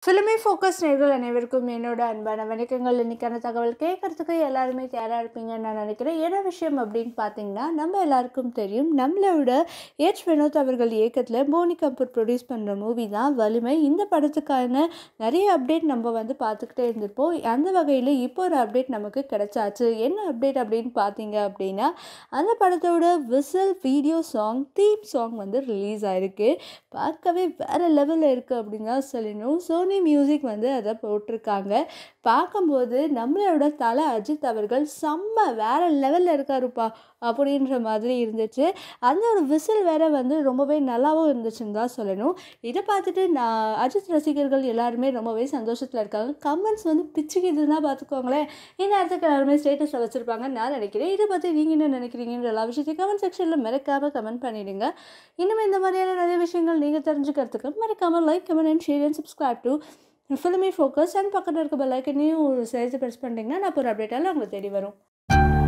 filmy focus நேர்கள் அனைவருக்கும் என்னோட அன்பான வணக்கங்கள் இன்னைக்கான தகவல் கேட்கறதுக்கு எல்லாருமே தயாராக இருப்பீங்கன்னு நான் நினைக்கிறேன் என்ன விஷயம் அப்படின்னு பார்த்தீங்கன்னா நம்ம எல்லாருக்கும் தெரியும் நம்மளோட ஏச் வினோத் அவர்கள் இயக்கத்தில் போனி கபூர் ப்ரொடியூஸ் பண்ணுற மூவி தான் வலிமை இந்த படத்துக்கான நிறைய அப்டேட் நம்ம வந்து பார்த்துக்கிட்டே இருந்திருப்போம் அந்த வகையில் இப்போ ஒரு அப்டேட் நமக்கு கிடைச்சாச்சு என்ன அப்டேட் அப்படின்னு பார்த்தீங்க அப்படின்னா அந்த படத்தோட whistle video song theme song வந்து ரிலீஸ் ஆயிருக்கு பார்க்கவே வேறு லெவலில் இருக்குது அப்படின்னு தான் சொல்லணும் சோனி மியூசிக் வந்து அதை போட்டிருக்காங்க பார்க்கும்போது நம்மளோட தலை அஜித் அவர்கள் செம்ம வேறு லெவலில் இருக்காருப்பா அப்படின்ற மாதிரி இருந்துச்சு அந்த ஒரு விசில் வேற வந்து ரொம்பவே நல்லாவும் இருந்துச்சுன்னு தான் சொல்லணும் இதை பார்த்துட்டு நான் அஜித் ரசிகர்கள் எல்லாருமே ரொம்பவே சந்தோஷத்தில் இருக்காங்க கமெண்ட்ஸ் வந்து பிச்சுக்கிதுன்னா பார்த்துக்கோங்களேன் இந்த இடத்துக்கு எல்லாருமே ஸ்டேட்டஸில் வச்சுருப்பாங்கன்னு நான் நினைக்கிறேன் இதை பற்றி நீங்கள் என்ன நினைக்கிறீங்கன்ற எல்லா விஷயத்தையும் கமெண்ட் செக்ஷனில் மறக்காமல் கமெண்ட் பண்ணிவிடுங்க இனிமேல் இந்த மாதிரியான நிறைய விஷயங்கள் நீங்கள் தெரிஞ்சுக்கிறதுக்கு மறக்காமல் like comment and share and subscribe to filmy focus and பக்கத்தில் இருக்க பெல் ஐக்கனையும் சேர்த்து ப்ரெஸ் பண்ணிட்டீங்கன்னா நான் ஒரு அப்டேட்டால் உங்களுக்கு தேடி வரும்